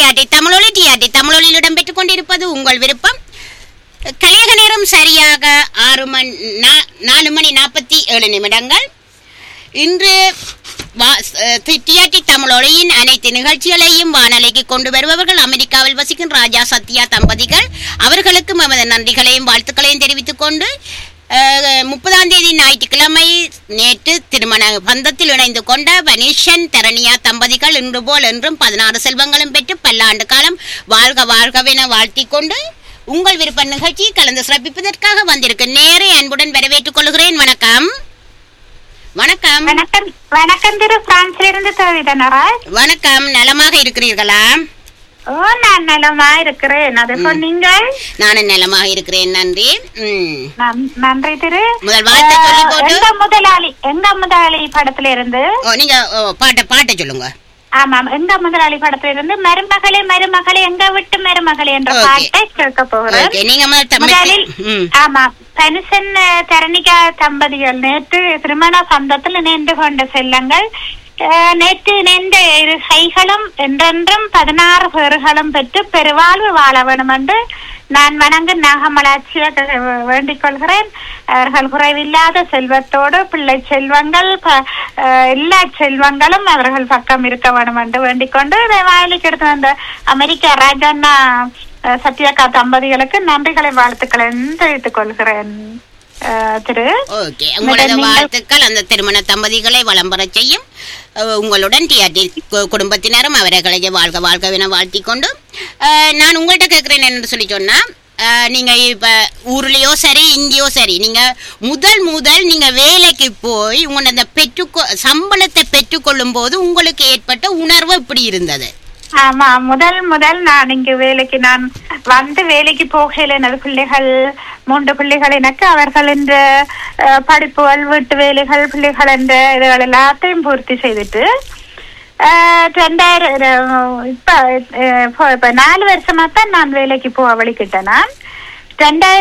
TRT தமிழொலி TRT தமிழொலியில் இடம்பெற்றுக் கொண்டிருப்பது உங்கள் விருப்பம் கலையக நேரம் சரியாக ஆறு மணி நா- நாலு மணி நாற்பத்தி ஏழு நிமிடங்கள் இன்று டிஆர்டி தமிழொலியின் அனைத்து நிகழ்ச்சிகளையும் வானொலிக்கு கொண்டு வருபவர்கள் அமெரிக்காவில் வசிக்கும் ராஜா சத்யா தம்பதிகள் அவர்களுக்கும் எமது நன்றிகளையும் வாழ்த்துக்களையும் தெரிவித்துக் கொண்டு அஹ், முப்பதாம் தேதி ஞாயிற்றுக்கிழமை நேற்று திருமண பந்தத்தில் இணைந்து கொண்ட வனிஷன் தரணியா தம்பதிகள் இன்று போல் என்றும் பதினாறு செல்வங்களும் பெற்று பல்லாண்டு காலம் வாழ்க வாழ்கவென வாழ்த்திக் கொண்டு உங்கள் விருப்ப நிகழ்ச்சியை கலந்து சிறப்பிப்பதற்காக வந்திருக்கு நேரே அன்புடன் வரவேற்றுக் கொள்கிறேன் வணக்கம் வணக்கம் வணக்கம் வணக்கம் திரு பிரான்ஸ்ல இருந்து தவிதனராஜ் வணக்கம் நலமாக இருக்கிறீர்களா ஓ நான் நலமா இருக்கிறேன் அது நீங்கள் நானும் நலமாக இருக்கிறேன் நன்றி ம். நன்- நன்றி திரு முதல் வாழ்த்தை சொல்லி அஹ், போட்டு எங்க முதலாளி எங்க முதலாளி படத்துல இருந்து ஓ, நீங்க ஓ, பாட்டை பாட்டை சொல்லுங்க ஆமாம் எங்க முதலாளி படத்துல இருந்து மருமகளே மருமகளே எங்க விட்டு மருமகளே என்ற Okay. பாட்டை கேட்க போகிறேன் ஓகே நீங்க முதல் முதலில் தமிழ் ம் ஆமா பனுசன் அஹ், தரணிகா தம்பதிகள் நேற்று திருமண சந்தத்தில் இணைந்து கொண்ட செல்லங்கள் அஹ், நேற்று இணைந்த இரு கைகளும் என்றென்றும் பதினாறு பேர்களும் பெற்று பெருவாழ்வு வாழ வேண்டும் என்று நான் வணங்கு நாகமலாட்சியை வேண்டிக் கொள்கிறேன் அவர்கள் குறைவில்லாத செல்வத்தோடு பிள்ளை செல்வங்கள் ப- அஹ், எல்லா செல்வங்களும் அவர்கள் பக்கம் இருக்க வேண்டும் என்று வேண்டிக் கொண்டு இதை வாயிலுக்கு எடுத்து வந்த அமெரிக்க ராஜண்ணா அஹ், சத்யாக்கா தம்பதிகளுக்கு நன்றிகளை வாழ்த்துக்களை தெரிவித்துக் கொள்கிறேன் அஹ், திரு ஓகே உங்களது நீங்கள்- வாழ்த்துக்கள் அந்த திருமண தம்பதிகளை வலம் பெறச் செய்யும் அஹ், உங்களுடன் டிஆர்டி குடும்பத்தினரும் அவர்களை வாழ்க வாழ்கவென வாழ்த்திக் கொண்டு அஹ், நான் உங்கள்கிட்ட கேட்கிறேன் என்று சொல்லி சொன்னா அஹ், நீங்க இப்ப ஊர்லயோ சரி இங்கேயோ சரி நீங்க முதல் முதல் நீங்க வேலைக்கு போய் உங்களோட அந்த பெற்றுக்கொ சம்பளத்தை பெற்றுக்கொள்ளும் போது உங்களுக்கு ஏற்பட்ட உணர்வு எப்படி இருந்தது ஆமா முதல் முதல் நான் இங்கு வேலைக்கு நான் வந்து வேலைக்கு போகையில எனது பிள்ளைகள் மூன்று பிள்ளைகள் எனக்கு அவர்கள் என்ற அஹ், படிப்புகள் வீட்டு வேலைகள் பிள்ளைகள் என்ற இதுகள் எல்லாத்தையும் பூர்த்தி செய்துட்டு அஹ், ரெண்டாயிரம் அஹ், இப்ப அஹ், இப்ப- இப்ப நாலு வருஷமா தான் நான் வேலைக்கு போக வழிக்கிட்டேன் நான் ரெண்டாயிரம்